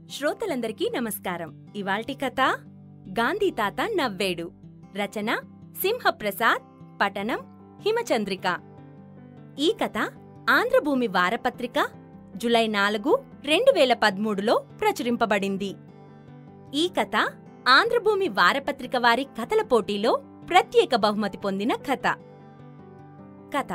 శ్రోతలందరికీ నమస్కారం ఇవాల్టి కథ గాంధీ తాత నవ్వేడు రచన సింహప్రసాద్ పఠనం హిమచంద్రిక ఈ కథ ఆంధ్రభూమి వారపత్రిక జులై నాలుగు రెండు వేల పదమూడులో ప్రచురింపబడింది ఈ కథ ఆంధ్రభూమి వారపత్రిక వారి కథల పోటీలో ప్రత్యేక బహుమతి పొందిన కథ కథ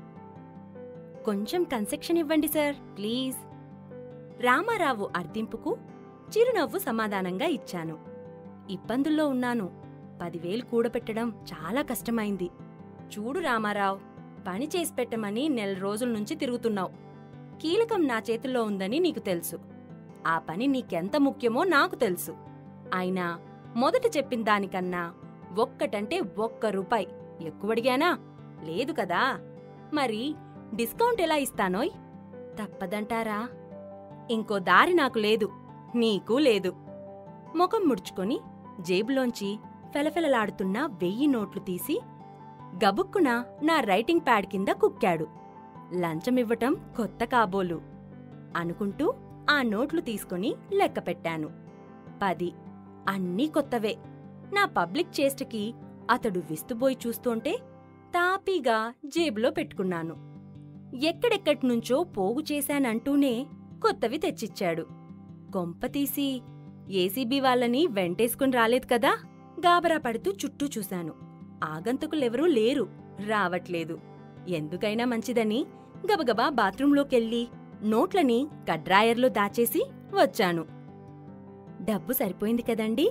కొంచెం కన్సెక్షన్ ఇవ్వండి సార్ ప్లీజ్ రామారావు అర్థింపుకు చిరునవ్వు సమాధానంగా ఇచ్చాను ఇబ్బందుల్లో ఉన్నాను పదివేలు కూడబెట్టడం చాలా కష్టమైంది చూడు రామారావు పని చేసి పెట్టమని నెల రోజుల నుంచి తిరుగుతున్నావు కీలకం నా చేతుల్లో ఉందని నీకు తెలుసు ఆ పని నీకెంత ముఖ్యమో నాకు తెలుసు అయినా మొదట చెప్పిన దానికన్నా ఒక్కటంటే ఒక్క రూపాయి ఎక్కువడిగానా లేదు కదా మరి డిస్కౌంట్ ఎలా ఇస్తానోయ్ తప్పదంటారా ఇంకో దారి నాకు లేదు నీకు లేదు ముఖం ముడుచుకొని జేబులోంచి ఫెలఫెలలాడుతున్న వెయ్యి నోట్లు తీసి గబుక్కున నా రైటింగ్ ప్యాడ్ కింద కుక్కాడు లంచమివ్వటం కొత్త కాబోలు అనుకుంటూ ఆ నోట్లు తీసుకుని లెక్క పెట్టాను పది అన్నీ కొత్తవే నా పబ్లిక్ చేష్టకి అతడు విస్తుబోయి చూస్తుంటే తాపీగా జేబులో పెట్టుకున్నాను ఎక్కడెక్కడ్నుంచో పోగు చేశానంటూనే కొత్తవి తెచ్చిచ్చాడు కొంపతీసి ఏసీబీ వాళ్ళని వెంటేసుకుని రాలేదు కదా గాబరా పడుతూ చుట్టూ చూశాను ఆగంతుకులెవరూ లేరు రావట్లేదు ఎందుకైనా మంచిదని గబగబా బాత్రూంలోకెళ్ళి నోట్లని కడ్రాయర్లో దాచేసి వచ్చాను డబ్బు సరిపోయింది కదండి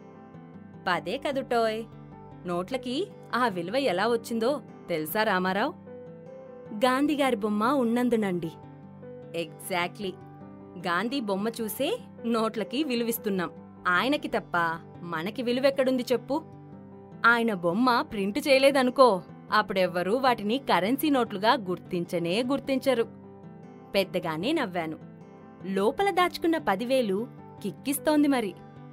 పదే కదుటోయ్ నోట్లకి ఆ విలువ ఎలా వచ్చిందో తెలుసా రామారావు గాంధీగారి బొమ్మ ఉన్నందునండి ఎగ్జాక్ట్లీ గాంధీ బొమ్మ చూసే నోట్లకి విలువిస్తున్నాం ఆయనకి తప్ప మనకి విలువెక్కడుంది చెప్పు ఆయన బొమ్మ ప్రింట్ చేయలేదనుకో అప్పుడెవ్వరూ వాటిని కరెన్సీ నోట్లుగా గుర్తించనే గుర్తించరు పెద్దగానే నవ్వాను లోపల దాచుకున్న పదివేలు కిక్కిస్తోంది మరి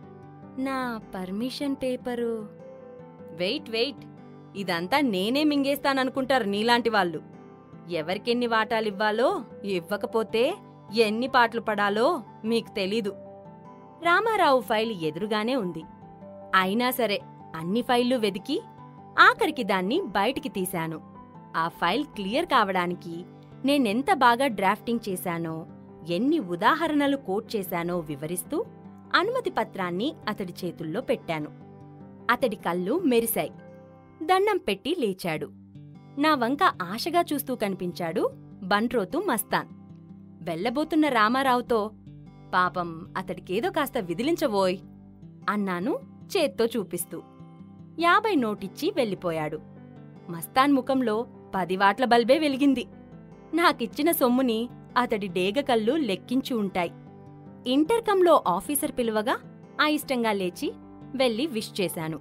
నా పర్మిషన్ పేపరు వెయిట్ వెయిట్ ఇదంతా నేనే మింగేస్తాననుకుంటారు నీలాంటి వాళ్ళు ఎవరికెన్ని వాటాలివ్వాలో ఇవ్వకపోతే ఎన్ని పాటలు పడాలో మీకు తెలీదు రామారావు ఫైల్ ఎదురుగానే ఉంది అయినా సరే అన్ని ఫైళ్లు వెదికి ఆఖరికి దాన్ని బయటికి తీశాను ఆ ఫైల్ క్లియర్ కావడానికి నేనెంత బాగా డ్రాఫ్టింగ్ చేశానో ఎన్ని ఉదాహరణలు కోట్ చేశానో వివరిస్తూ అనుమతి పత్రాన్ని అతడి చేతుల్లో పెట్టాను అతడి కళ్ళు మెరిశాయి దండం పెట్టి లేచాడు నా వంక ఆశగా చూస్తూ కనిపించాడు బంట్రోతు మస్తాన్ వెళ్ళబోతున్న రామారావుతో పాపం అతడికేదో కాస్త విదిలించవోయ్ అన్నాను చేత్తో చూపిస్తూ యాభై నోటిచ్చి వెళ్ళిపోయాడు మస్తాన్ ముఖంలో పదివాట్ల బల్బే వెలిగింది నాకిచ్చిన సొమ్ముని అతడి డేగ కళ్ళు లెక్కించి ఉంటాయి ఇంటర్కంలో ఆఫీసర్ పిలువగా అయిష్టంగా లేచి వెళ్ళి విష్ చేశాను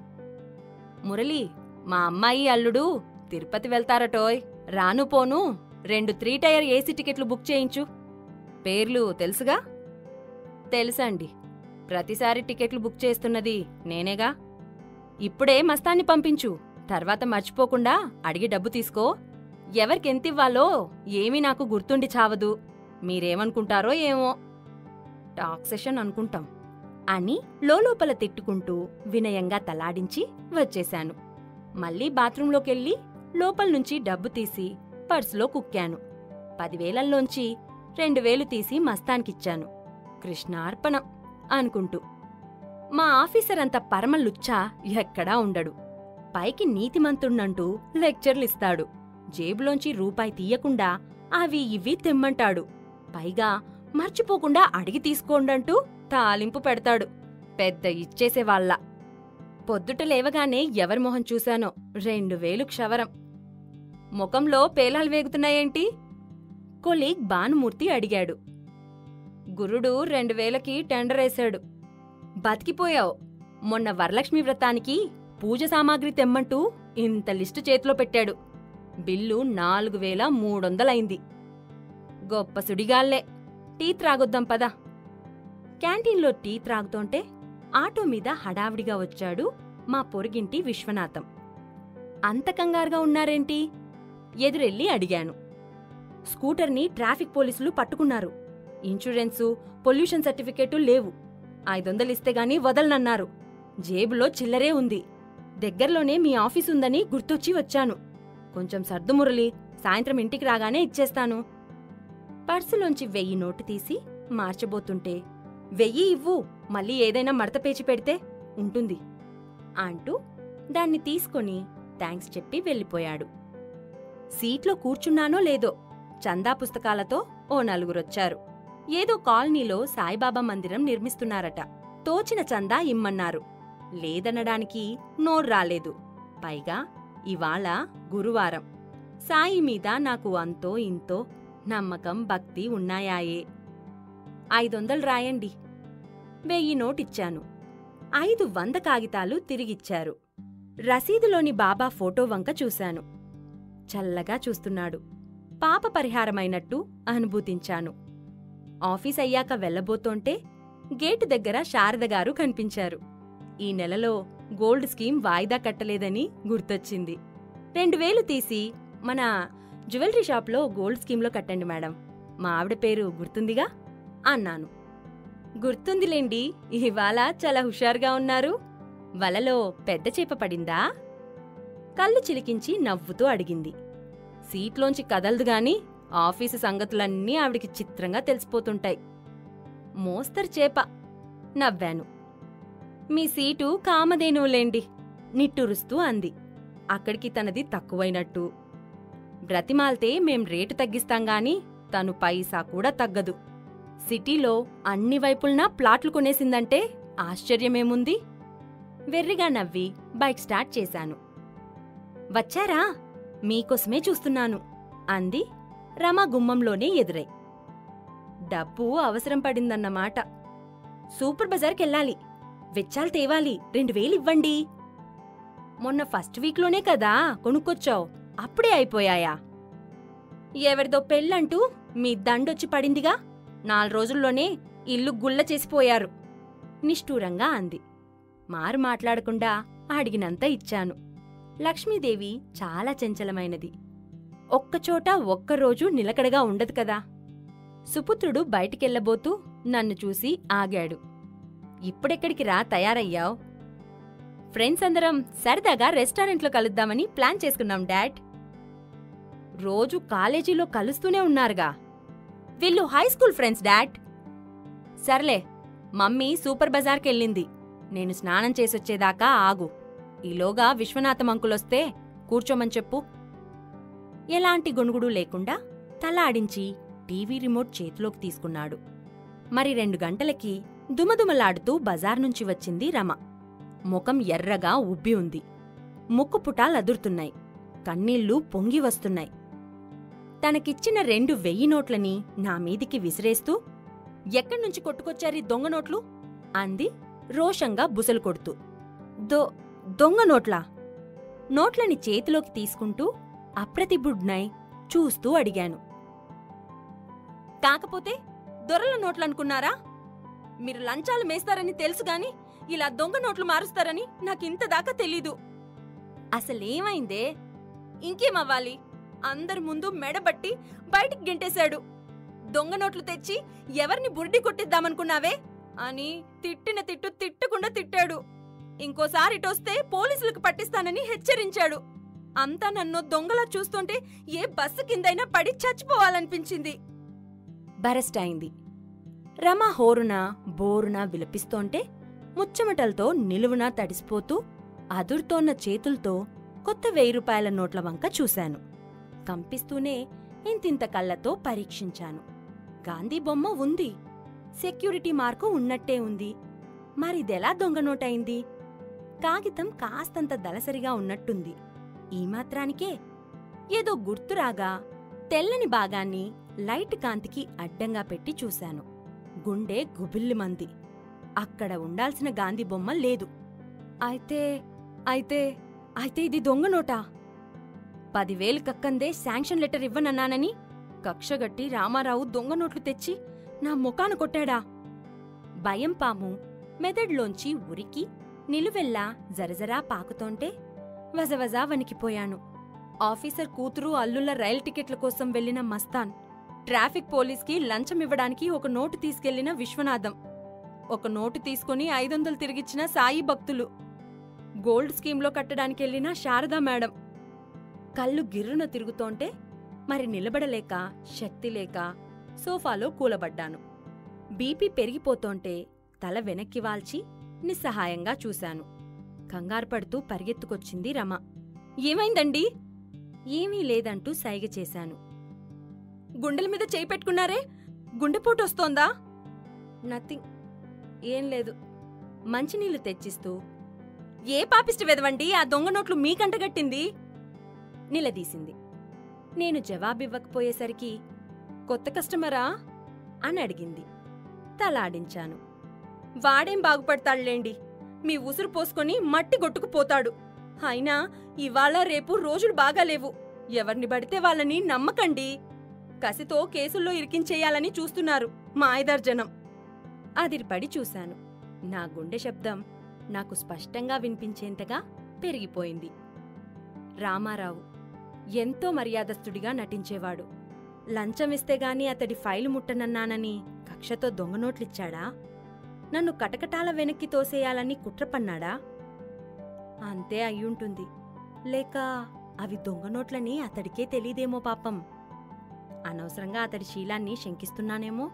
మురళి మా అమ్మాయి అల్లుడు తిరుపతి వెళ్తారటోయ్ రాను పోను రెండు త్రీ టైర్ ఏసీ టికెట్లు బుక్ చేయించు పేర్లు తెలుసుగా తెలుసండి ప్రతిసారి టికెట్లు బుక్ చేస్తున్నది నేనేగా ఇప్పుడే మస్తాన్ని పంపించు తర్వాత మర్చిపోకుండా అడిగి డబ్బు తీసుకో ఎవరికెంతివ్వాలో ఏమీ నాకు గుర్తుండి చావదు మీరేమనుకుంటారో ఏమో టాక్సెషన్ అనుకుంటాం అని లోలోపల తిట్టుకుంటూ వినయంగా తలాడించి వచ్చేశాను మళ్ళీ బాత్రూంలోకెళ్ళి లోపల్నుంచి డబ్బు తీసి పర్సులో కుక్కాను పదివేలల్లోంచి రెండు వేలు తీసి మస్తాన్కిచ్చాను కృష్ణార్పణం అనుకుంటూ మా ఆఫీసర్ అంత పరమలుచ్చా ఎక్కడా ఉండడు పైకి నీతిమంతుణ్ణంటూ లెక్చర్లిస్తాడు జేబులోంచి రూపాయి తీయకుండా అవి ఇవి తెమ్మంటాడు పైగా మర్చిపోకుండా అడిగి తీసుకోండంటూ తాలింపు పెడతాడు పెద్ద ఇచ్చేసేవాళ్ళ పొద్దుట లేవగానే ఎవరి మొహం చూశానో రెండు వేలు క్షవరం ముఖంలో పేలాలు వేగుతున్నాయేంటి కొలీగ్ భానుమూర్తి అడిగాడు గురుడు రెండు వేలకి టెండరేశాడు బతికిపోయావు మొన్న వరలక్ష్మి వ్రతానికి పూజ సామాగ్రి తెమ్మంటూ ఇంత లిస్టు చేతిలో పెట్టాడు బిల్లు నాలుగు వేల మూడొందలైంది గొప్ప సుడిగాళ్లే టీ త్రాగొద్దాం పదా క్యాంటీన్లో టీ త్రాగుతోంటే ఆటో మీద హడావిడిగా వచ్చాడు మా పొరుగింటి విశ్వనాథం అంత కంగారుగా ఉన్నారేంటి ఎదురెళ్ళి అడిగాను స్కూటర్ని ట్రాఫిక్ పోలీసులు పట్టుకున్నారు ఇన్సూరెన్సు పొల్యూషన్ సర్టిఫికేటు లేవు ఐదొందలిస్తే గాని వదలనన్నారు జేబులో చిల్లరే ఉంది దగ్గరలోనే మీ ఆఫీస్ ఉందని గుర్తొచ్చి వచ్చాను కొంచెం సర్దు మురళి సాయంత్రం ఇంటికి రాగానే ఇచ్చేస్తాను పర్సులోంచి వెయ్యి నోటు తీసి మార్చబోతుంటే వెయ్యి ఇవ్వు మళ్ళీ ఏదైనా మడత పేచి పెడితే ఉంటుంది అంటూ దాన్ని తీసుకొని థ్యాంక్స్ చెప్పి వెళ్ళిపోయాడు సీట్లో కూర్చున్నానో లేదో చందా పుస్తకాలతో ఓ నలుగురొచ్చారు ఏదో కాలనీలో సాయిబాబా మందిరం నిర్మిస్తున్నారట తోచిన చందా ఇమ్మన్నారు లేదనడానికి నోరు రాలేదు పైగా ఇవాళ గురువారం సాయి మీద నాకు అంతో ఇంతో నమ్మకం భక్తి ఉన్నాయాయే ఐదొందలు రాయండి వెయ్యి నోటిచ్చాను ఐదు వంద కాగితాలు తిరిగిచ్చారు రసీదులోని బాబా ఫోటో వంక చూశాను చల్లగా చూస్తున్నాడు పాప పరిహారమైనట్టు అనుభూతించాను ఆఫీస్ అయ్యాక వెళ్ళబోతోంటే గేటు దగ్గర శారదగారు కనిపించారు ఈ నెలలో గోల్డ్ స్కీమ్ వాయిదా కట్టలేదని గుర్తొచ్చింది రెండు వేలు తీసి మన జ్యువెలరీ షాప్లో గోల్డ్ స్కీమ్లో కట్టండి మేడం మా ఆవిడ పేరు గుర్తుందిగా అన్నాను గుర్తుందిలేండి ఇవాళ చాలా హుషారుగా ఉన్నారు వలలో పెద్ద చేప పడిందా కళ్ళు చిలికించి నవ్వుతూ అడిగింది సీట్లోంచి కదలదు గాని ఆఫీసు సంగతులన్నీ ఆవిడికి చిత్రంగా తెలిసిపోతుంటాయి మోస్తరు చేప నవ్వాను మీ సీటు కామధేనువులేండి నిట్టూరుస్తూ అంది అక్కడికి తనది తక్కువైనట్టు బ్రతిమాల్తే మేం రేటు తగ్గిస్తాం గాని తను పైసా కూడా తగ్గదు సిటీలో అన్ని వైపుల్నా ప్లాట్లు కొనేసిందంటే ఆశ్చర్యమేముంది వెర్రిగా నవ్వి బైక్ స్టార్ట్ చేశాను వచ్చారా మీకోసమే చూస్తున్నాను అంది రమ గుమ్మంలోనే ఎదురై డబ్బు అవసరం పడిందన్నమాట సూపర్ బజార్కెళ్ళాలి వెచ్చాలు తేవాలి రెండు వేలివ్వండి మొన్న ఫస్ట్ వీక్లోనే కదా కొనుక్కొచ్చావు అప్పుడే అయిపోయాయా ఎవరిదో పెళ్ళంటూ మీ దండొచ్చి పడిందిగా నాలుగు రోజుల్లోనే ఇల్లు గుల్ల చేసిపోయారు నిష్ఠూరంగా అంది మారు మాట్లాడకుండా అడిగినంత ఇచ్చాను లక్ష్మీదేవి చాలా చంచలమైనది ఒక్కచోట ఒక్కరోజు నిలకడగా ఉండదు కదా సుపుత్రుడు బయటికెళ్ళబోతూ నన్ను చూసి ఆగాడు ఇప్పుడెక్కడికి రా తయారయ్యావ్ ఫ్రెండ్స్ అందరం సరదాగా రెస్టారెంట్లో కలుద్దామని ప్లాన్ చేసుకున్నాం డాడ్ రోజు కాలేజీలో కలుస్తూనే ఉన్నారుగా వీళ్ళు హై స్కూల్ ఫ్రెండ్స్ డాడ్ సర్లే మమ్మీ సూపర్ బజార్కెళ్ళింది నేను స్నానం చేసొచ్చేదాకా ఆగు ఈలోగా విశ్వనాథం అంకులొస్తే కూర్చోమని చెప్పు ఎలాంటి గొణుగుడు లేకుండా తల ఆడించి టీవీ రిమోట్ చేతిలోకి తీసుకున్నాడు మరి రెండు గంటలకి దుమదుమలాడుతూ బజార్ నుంచి వచ్చింది రమ ముఖం ఎర్రగా ఉబ్బి ఉంది ముక్కు పుటాలదురుతున్నాయి కన్నీళ్లు పొంగి వస్తున్నాయి తనకిచ్చిన రెండు వెయ్యి నోట్లని నా మీదికి విసిరేస్తూ ఎక్కడ్నుంచి కొట్టుకొచ్చారీ దొంగ నోట్లు అంది రోషంగా బుసలు కొడుతూ దో దొంగ నోట్లా నోట్లని చేతిలోకి తీసుకుంటూ అప్రతిబుడ్నై చూస్తూ అడిగాను కాకపోతే దొరల నోట్లనుకున్నారా మీరు లంచాలు మేస్తారని తెలుసుగాని ఇలా దొంగ నోట్లు మారుస్తారని నాకింత దాకా తెలీదు అసలేమైందే ఇంకేమవ్వాలి అందరి ముందు మెడబట్టి బయటికి గెంటేశాడు దొంగ నోట్లు తెచ్చి ఎవరిని బుర్డి కొట్టిద్దామనుకున్నావే అని తిట్టిన తిట్టు తిట్టకుండా తిట్టాడు ఇంకోసారి ఇటొస్తే పోలీసులకు పట్టిస్తానని హెచ్చరించాడు అంతా నన్ను దొంగలా చూస్తుంటే ఏ బస్సు కిందైనా పడి చచ్చిపోవాలనిపించింది బరెస్ట్ అయింది రమ హోరున బోరున విలపిస్తోంటే ముచ్చమటలతో నిలువునా తడిసిపోతూ అదురుతోన్న చేతులతో కొత్త వెయ్యి రూపాయల నోట్ల వంక చూశాను కంపిస్తూనే ఇంతింత కళ్ళతో పరీక్షించాను గాంధీ బొమ్మ ఉంది సెక్యూరిటీ మార్కు ఉన్నట్టే ఉంది మరిదెలా దొంగ నోటైంది కాగితం కాస్తంత దలసరిగా ఉన్నట్టుంది ఈ మాత్రానికే ఏదో గుర్తురాగా తెల్లని భాగాన్ని లైట్ కాంతికి అడ్డంగా పెట్టి చూశాను గుండె గుబిల్లిమంది అక్కడ ఉండాల్సిన గాంధీ బొమ్మ లేదు అయితే అయితే అయితే ఇది దొంగ నోటా పదివేలు కక్కందే శాంక్షన్ లెటర్ ఇవ్వనన్నానని కక్షగట్టి రామారావు దొంగ నోట్లు తెచ్చి నా ముఖాన కొట్టాడా భయం పాము మెదడ్లోంచి ఉరికి నిలువెల్లా జరజరా పాకుతోంటే వజవజా వణికిపోయాను ఆఫీసర్ కూతురు అల్లుళ్ళ రైల్ టికెట్ల కోసం వెళ్లిన మస్తాన్ ట్రాఫిక్ పోలీస్కి లంచం ఇవ్వడానికి ఒక నోటు తీసుకెళ్లిన విశ్వనాథం ఒక నోటు తీసుకుని ఐదొందలు తిరిగిచ్చిన సాయి భక్తులు గోల్డ్ స్కీమ్లో కట్టడానికి వెళ్ళిన శారదా మేడం కళ్ళు గిర్రున తిరుగుతోంటే మరి నిలబడలేక శక్తి లేక సోఫాలో కూలబడ్డాను బీపీ పెరిగిపోతోంటే తల వెనక్కి వాల్చి నిస్సహాయంగా చూశాను కంగారు పడుతూ పరిగెత్తుకొచ్చింది రమ ఏమైందండి ఏమీ లేదంటూ సైగ చేశాను గుండెల మీద చేయి పెట్టుకున్నారే గుండెపోటు వస్తోందా నథింగ్ ఏం లేదు మంచినీళ్లు తెచ్చిస్తూ ఏ పాపిష్టి వెదవండి ఆ దొంగ నోట్లు మీకంటగట్టింది నిలదీసింది నేను జవాబివ్వకపోయేసరికి కొత్త కస్టమరా అని అడిగింది తలాడించాను వాడేం బాగుపడతాడులేండి మీ ఉసురు పోసుకొని మట్టి గొట్టుకుపోతాడు అయినా ఇవాళ రేపు రోజులు బాగాలేవు ఎవరిని పడితే వాళ్ళని నమ్మకండి కసితో కేసుల్లో ఇరికించేయాలని చూస్తున్నారు మాయదర్జనం అదిరిపడి చూశాను నా గుండె శబ్దం నాకు స్పష్టంగా వినిపించేంతగా పెరిగిపోయింది రామారావు ఎంతో మర్యాదస్తుడిగా నటించేవాడు లంచమిస్తే గాని అతడి ఫైలు ముట్టనన్నానని కక్షతో దొంగనోట్లిచ్చాడా నన్ను కటకటాల వెనక్కి తోసేయాలని కుట్రపన్నాడా అంతే అయ్యుంటుంది లేక అవి దొంగనోట్లని అతడికే తెలీదేమో పాపం అనవసరంగా అతడి శీలాన్ని శంకిస్తున్నానేమో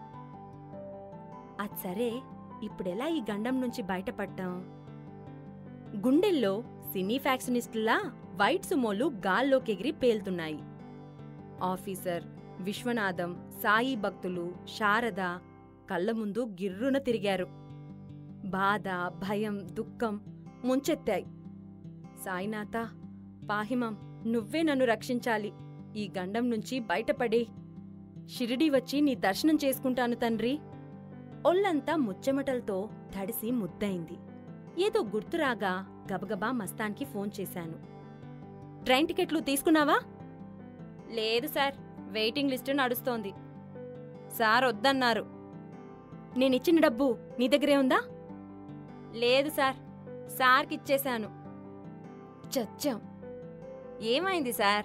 అది సరే ఇప్పుడెలా ఈ గండం నుంచి బయటపడ్డాం గుండెల్లో సినీ ఫ్యాక్షనిస్టులా వైట్ సుమోలు గాల్లోకెగిరి పేలుతున్నాయి ఆఫీసర్ విశ్వనాథం సాయి భక్తులు శారద కళ్ళ ముందు గిర్రున తిరిగారు బాధ భయం దుఃఖం ముంచెత్తాయి సాయినాథ పాహిమం నువ్వే నన్ను రక్షించాలి ఈ గండం నుంచి బయటపడి షిరిడి వచ్చి నీ దర్శనం చేసుకుంటాను తండ్రి ఒళ్ళంతా ముచ్చెమటలతో తడిసి ముద్దయింది ఏదో గుర్తురాగా గబగబా మస్తాన్కి ఫోన్ చేశాను ట్రైన్ టికెట్లు తీసుకున్నావా లేదు సార్ వెయిటింగ్ లిస్టు నడుస్తోంది సార్ వద్దన్నారు నేనిచ్చిన డబ్బు నీ దగ్గరే ఉందా లేదు సార్ సార్కిచ్చేశాను చచ్చాం ఏమైంది సార్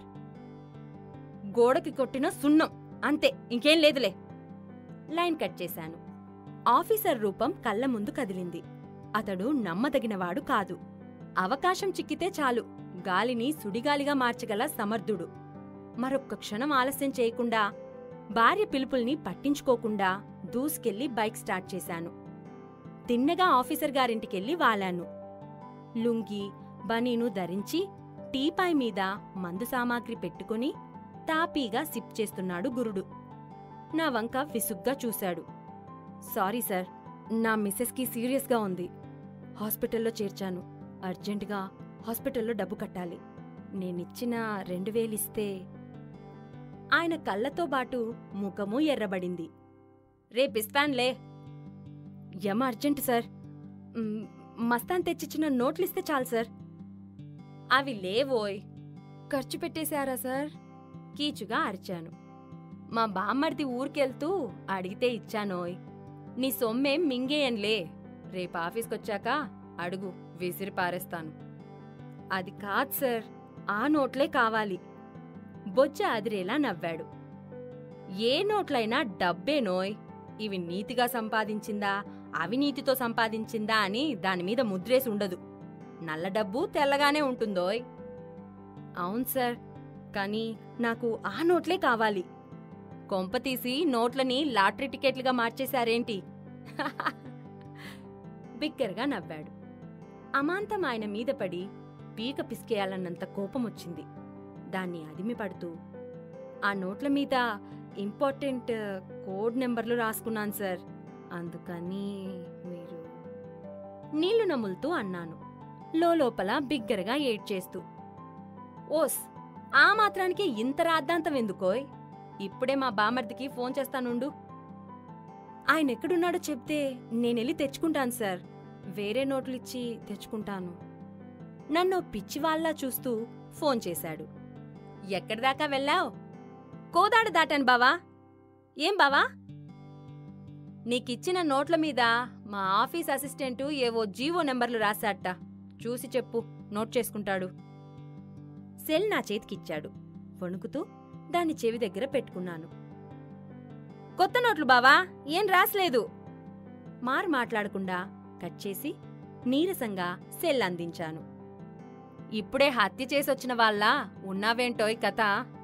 గోడకి కొట్టిన సున్నం అంతే ఇంకేం లేదులే లైన్ కట్ చేశాను ఆఫీసర్ రూపం కళ్ళ ముందు కదిలింది అతడు నమ్మదగినవాడు కాదు అవకాశం చిక్కితే చాలు గాలిని సుడిగాలిగా మార్చగల సమర్థుడు మరొక్క క్షణం ఆలస్యం చేయకుండా భార్య పిలుపుల్ని పట్టించుకోకుండా దూసుకెళ్లి బైక్ స్టార్ట్ చేశాను తిన్నగా ఆఫీసర్ గారింటికెళ్ళి వాలాను లుంగి బనీను ధరించి టీపాయ్ మీద మందు సామాగ్రి పెట్టుకుని తాపీగా సిప్ చేస్తున్నాడు గురుడు నా వంక విసుగ్గా చూశాడు సారీ సార్ నా మిస్సెస్కి సీరియస్గా ఉంది హాస్పిటల్లో చేర్చాను అర్జెంటుగా హాస్పిటల్లో డబ్బు కట్టాలి నేనిచ్చిన రెండు వేలిస్తే ఆయన కళ్ళతో బాటు ముఖము ఎర్రబడింది రే బిస్పాన్లే యమ అర్జెంట్ సార్ మ్, మస్తాన్ తెచ్చిచ్చిన నోట్లిస్తే చాలు సార్ అవి లేవోయ్ ఖర్చు పెట్టేశారా సార్ కీచుగా అరిచాను మా బామ్మర్ది ఊరికెళ్తూ అడిగితే ఇచ్చానోయ్ నీ సొమ్మేం మింగేయన్లే రేపు ఆఫీస్కొచ్చాక అడుగు విసిరి పారేస్తాను అది కాదు సార్ ఆ నోట్లే కావాలి బొజ్జ అదిరేలా నవ్వాడు ఏ నోట్లైనా డబ్బే నోయ్ ఇవి నీతిగా సంపాదించిందా అవినీతితో సంపాదించిందా అని దాని మీద ముద్రేసి ఉండదు నల్ల డబ్బు తెల్లగానే ఉంటుందోయ్ అవును సార్ కానీ నాకు ఆ నోట్లే కావాలి కొంపతీసి నోట్లని లాటరీ టికెట్లుగా మార్చేశారేంటి బిగ్గరగా నవ్వాడు అమాంతం ఆయన మీద పడి పీక పిసికేయాలన్నంత కోపమొచ్చింది దాన్ని అదిమిపడుతూ ఆ నోట్ల మీద ఇంపార్టెంట్ కోడ్ నెంబర్లు రాసుకున్నాను సార్ అందుకని మీరు నీళ్లు నములుతూ అన్నాను లోపల బిగ్గరగా ఏడ్చేస్తూ ఓస్ ఆ మాత్రానికి ఇంత రాద్దాంతం ఎందుకోయ్ ఇప్పుడే మా బామర్దికి ఫోన్ చేస్తానుండు ఆయన ఎక్కడున్నాడో చెప్తే నేనెళ్ళి తెచ్చుకుంటాను సార్ వేరే నోట్లిచ్చి తెచ్చుకుంటాను నన్ను పిచ్చివాళ్లా చూస్తూ ఫోన్ చేశాడు ఎక్కడిదాకా వెళ్ళావ్ కోదాడు దాటాను బావా ఏం బావా నీకిచ్చిన నోట్ల మీద మా ఆఫీస్ అసిస్టెంటు ఏవో జీవో నెంబర్లు రాశాట చూసి చెప్పు నోట్ చేసుకుంటాడు సెల్ నా చేతికిచ్చాడు వణుకుతూ దాన్ని చెవి దగ్గర పెట్టుకున్నాను కొత్త నోట్లు బావా ఏం రాసలేదు మార్ మాట్లాడకుండా కట్ చేసి నీరసంగా సెల్ అందించాను ఇప్పుడే హత్య చేసొచ్చిన వాళ్ళ ఉన్నావేంటోయ్ కథ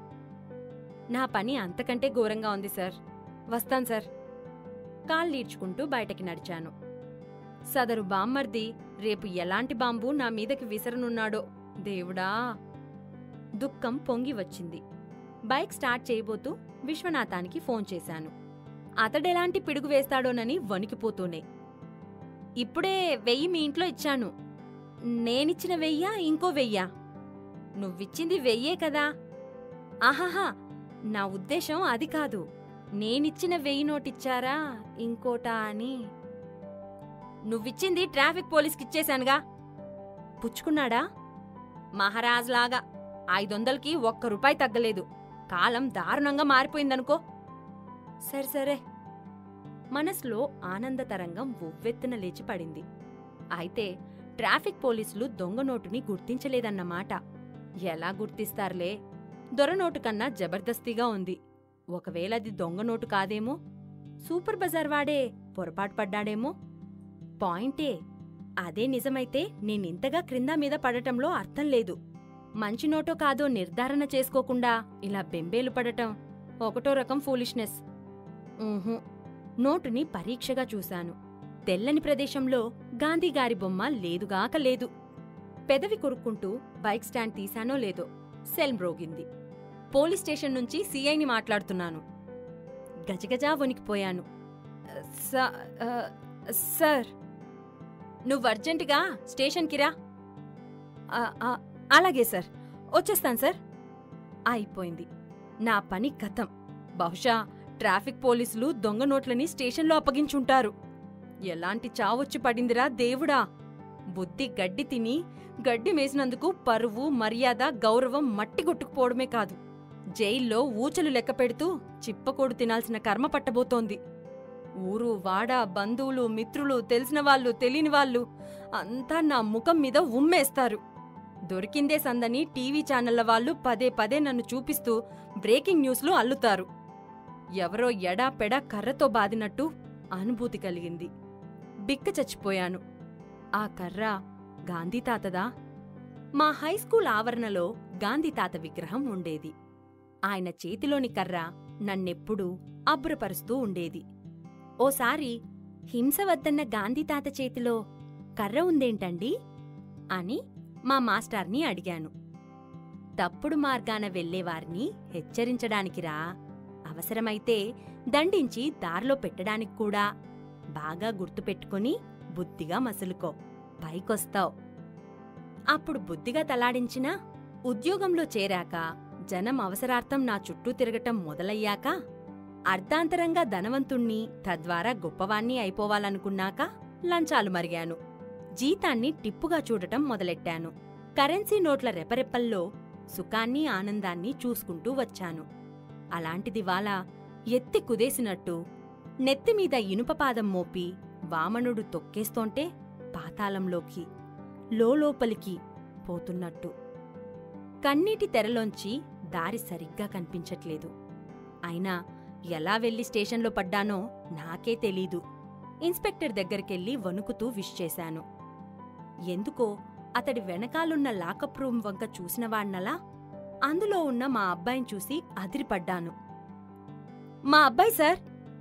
నా పని అంతకంటే ఘోరంగా ఉంది సార్ వస్తాను సార్ కాళ్ళీడ్చుకుంటూ బయటకి నడిచాను సదరు బామ్మర్ది రేపు ఎలాంటి బాంబు నా మీదకి విసరనున్నాడో దేవుడా దుఃఖం పొంగి వచ్చింది బైక్ స్టార్ట్ చేయబోతూ విశ్వనాథానికి ఫోన్ చేశాను అతడెలాంటి పిడుగు వేస్తాడోనని వణికిపోతూనే ఇప్పుడే వెయ్యి మీ ఇంట్లో ఇచ్చాను నేనిచ్చిన వెయ్యా ఇంకో వెయ్యా నువ్విచ్చింది వెయ్యే కదా ఆహాహా నా ఉద్దేశం అది కాదు నేనిచ్చిన వెయ్యి నోటిచ్చారా ఇంకోటా అని నువ్విచ్చింది ట్రాఫిక్ పోలీస్కిచ్చేశానుగా పుచ్చుకున్నాడా మహారాజ్లాగా ఐదొందలకి ఒక్క రూపాయి తగ్గలేదు కాలం దారుణంగా మారిపోయిందనుకో సరే సరే మనసులో ఆనంద తరంగం ఉవ్వెత్తున లేచి పడింది అయితే ట్రాఫిక్ పోలీసులు దొంగ నోటుని గుర్తించలేదన్నమాట ఎలా గుర్తిస్తారులే దొరనోటు కన్నా జబర్దస్తిగా ఉంది ఒకవేళ అది దొంగ నోటు కాదేమో సూపర్ బజార్ వాడే పొరపాటు పడ్డాడేమో పాయింటే అదే నిజమైతే నేనింతగా క్రింద మీద పడటంలో అర్థం లేదు మంచి నోటో కాదో నిర్ధారణ చేసుకోకుండా ఇలా బెంబేలు పడటం ఒకటో రకం ఫూలిష్నెస్ ఊహు నోటుని పరీక్షగా చూశాను తెల్లని ప్రదేశంలో గాంధీగారి బొమ్మ లేదుగాక లేదు పెదవి కొరుక్కుంటూ బైక్ స్టాండ్ తీశానో లేదో సెల్ మ్రోగింది పోలీస్ స్టేషన్ నుంచి సీఐని మాట్లాడుతున్నాను గజగజా వణికిపోయాను "స- ఆ, సార్ నువ్వు అర్జెంటుగా స్టేషన్కి రా "ఆ, ఆ, అలాగే సార్ వచ్చేస్తాను సార్ అయిపోయింది నా పని కథం బహుశా ట్రాఫిక్ పోలీసులు దొంగ నోట్లని స్టేషన్లో అప్పగించుంటారు ఎలాంటి చావొచ్చి పడిందిరా దేవుడా బుద్ధి గడ్డి తిని గడ్డి మేసినందుకు పరువు మర్యాద గౌరవం మట్టి కొట్టుకుపోవడమే కాదు జైల్లో ఊచలు లెక్క పెడుతూ చిప్పకోడు తినాల్సిన కర్మ పట్టబోతోంది ఊరు వాడ బంధువులు మిత్రులు తెలిసిన వాళ్ళు తెలియని వాళ్ళు అంతా నా ముఖం మీద ఉమ్మేస్తారు దొరికిందే సందని టీవీ ఛానళ్ల వాళ్ళు పదే పదే నన్ను చూపిస్తూ బ్రేకింగ్ న్యూస్లు అల్లుతారు ఎవరో ఎడా పెడా కర్రతో బాదినట్టు అనుభూతి కలిగింది బిక్క చచ్చిపోయాను ఆ కర్ర గాంధీ తాతదా మా హైస్కూల్ ఆవరణలో గాంధీ తాత విగ్రహం ఉండేది ఆయన చేతిలోని కర్ర నన్నెప్పుడూ అబ్బురపరుస్తూ ఉండేది ఓసారి హింస వద్దన్న గాంధీ తాత చేతిలో కర్ర ఉందేంటండి అని మా మాస్టార్ని అడిగాను తప్పుడు మార్గాన వెళ్లేవారిని హెచ్చరించడానికిరా అవసరమైతే దండించి దారిలో పెట్టడానికి కూడా బాగా గుర్తుపెట్టుకుని బుద్ధిగా మసులుకో పైకొస్తావ్ అప్పుడు బుద్ధిగా తలాడించినా ఉద్యోగంలో చేరాక జనం అవసరార్థం నా చుట్టూ తిరగటం మొదలయ్యాక అర్ధాంతరంగా ధనవంతుణ్ణి తద్వారా గొప్పవాణ్ణి అయిపోవాలనుకున్నాక లంచాలు మరిగాను జీతాన్ని టిప్పుగా చూడటం మొదలెట్టాను కరెన్సీ నోట్ల రెపరెప్పల్లో సుఖాన్ని ఆనందాన్ని చూసుకుంటూ వచ్చాను అలాంటిది వాళ ఎత్తి కుదేసినట్టు నెత్తిమీద ఇనుపపాదం మోపి వామనుడు తొక్కేస్తోంటే పాతాళంలోకి లోలోపలికి పోతున్నట్టు కన్నీటి తెరలోంచి దారి సరిగ్గా కనిపించట్లేదు అయినా ఎలా వెళ్లి స్టేషన్లో పడ్డానో నాకే తెలీదు ఇన్స్పెక్టర్ దగ్గరికెళ్ళి వణుకుతూ విష్ చేశాను ఎందుకో అతడి వెనకాలున్న లాకప్ రూమ్ వంక చూసినవాణ్ణలా అందులో ఉన్న మా అబ్బాయిని చూసి అదిరిపడ్డాను మా అబ్బాయి సార్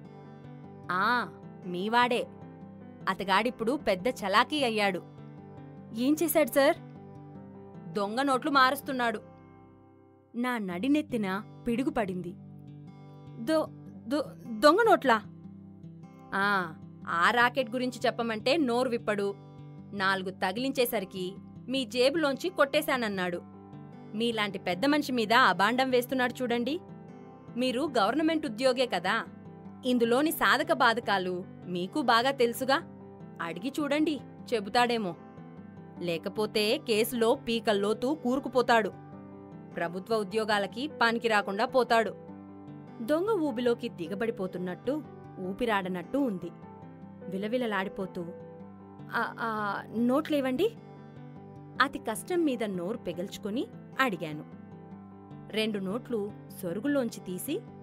ఆ మీవాడే అతగాడిప్పుడు పెద్ద చలాకీ అయ్యాడు ఏం చేశాడు సార్ దొంగ నోట్లు మారుస్తున్నాడు నా నడినెత్తిన పిడుగు పడింది దో దో- దొంగ నోట్లా ఆ ఆ రాకెట్ గురించి చెప్పమంటే నోరు విప్పడు నాలుగు తగిలించేసరికి మీ జేబులోంచి కొట్టేశానన్నాడు మీలాంటి పెద్ద మనిషి మీద అబాండం వేస్తున్నాడు చూడండి మీరు గవర్నమెంట్ ఉద్యోగే కదా ఇందులోని సాధక బాధకాలు మీకు బాగా తెలుసుగా అడిగి చూడండి చెబుతాడేమో లేకపోతే కేసులో పీకల్లోతూ కూరుకుపోతాడు ప్రభుత్వ ఉద్యోగాలకి పనికి రాకుండా పోతాడు దొంగ ఊబిలోకి దిగబడిపోతున్నట్టు ఊపిరాడనట్టు ఉంది విలవిలలాడిపోతూ "ఆ, ఆ, నోట్లేవండి అతి కష్టం మీద నోరు పెగల్చుకొని అడిగాను రెండు నోట్లు సొరుగులోంచి తీసి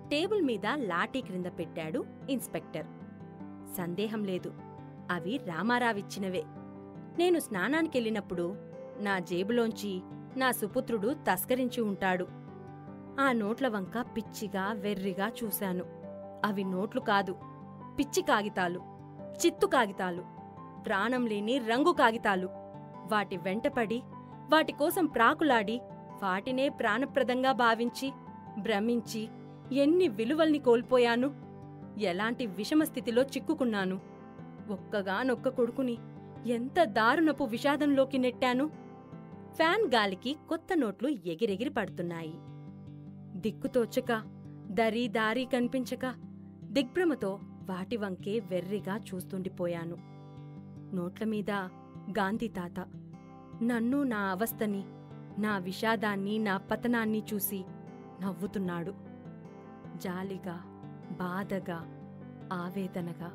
టేబుల్ మీద లాఠీ క్రింద పెట్టాడు ఇన్స్పెక్టర్ సందేహం లేదు అవి రామారావిచ్చినవే నేను స్నానానికెళ్ళినప్పుడు నా జేబులోంచి నా సుపుత్రుడు తస్కరించి ఉంటాడు ఆ నోట్ల వంక పిచ్చిగా వెర్రిగా చూశాను అవి నోట్లు కాదు పిచ్చి కాగితాలు చిత్తు కాగితాలు ప్రాణం లేని రంగు కాగితాలు వాటి వెంటపడి వాటి కోసం ప్రాకులాడి వాటినే ప్రాణప్రదంగా భావించి భ్రమించి ఎన్ని విలువల్ని కోల్పోయాను ఎలాంటి విషమ స్థితిలో చిక్కుకున్నాను ఒక్కగానొక్క కొడుకుని ఎంత దారుణపు విషాదంలోకి నెట్టాను ఫ్యాన్ గాలికి కొత్త నోట్లు ఎగిరెగిరి పడుతున్నాయి దిక్కుతోచక దరీ దారి కనిపించక దిగ్భ్రమతో వాటి వంకే వెర్రిగా చూస్తుండిపోయాను నోట్ల మీద గాంధీ తాత నన్ను నా అవస్థని నా విషాదాన్ని నా పతనాన్ని చూసి నవ్వుతున్నాడు జాలిగా బాధగా ఆవేదనగా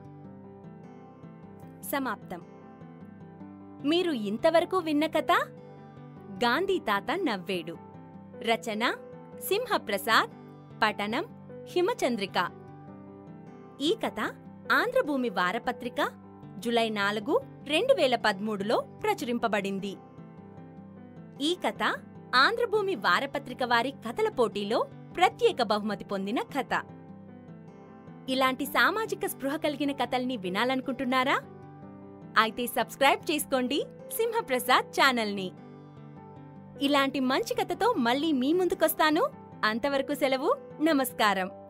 సమాప్తం మీరు ఇంతవరకు విన్న కథ గాంధీ తాత నవ్వేడు రచన సింహప్రసాద్ పఠనం హిమచంద్రిక ఈ కథ ఆంధ్రభూమి వారపత్రిక జులై నాలుగు రెండు వేల పదమూడులో ప్రచురింపబడింది ఈ కథ ఆంధ్రభూమి వారపత్రిక వారి కథల పోటీలో ప్రత్యేక బహుమతి పొందిన కథ ఇలాంటి సామాజిక స్పృహ కలిగిన కథల్ని వినాలనుకుంటున్నారా అయితే సబ్స్క్రైబ్ చేసుకోండి సింహప్రసాద్ ఛానల్ని ఇలాంటి మంచి కథతో మళ్ళీ మీ ముందుకొస్తాను అంతవరకు సెలవు నమస్కారం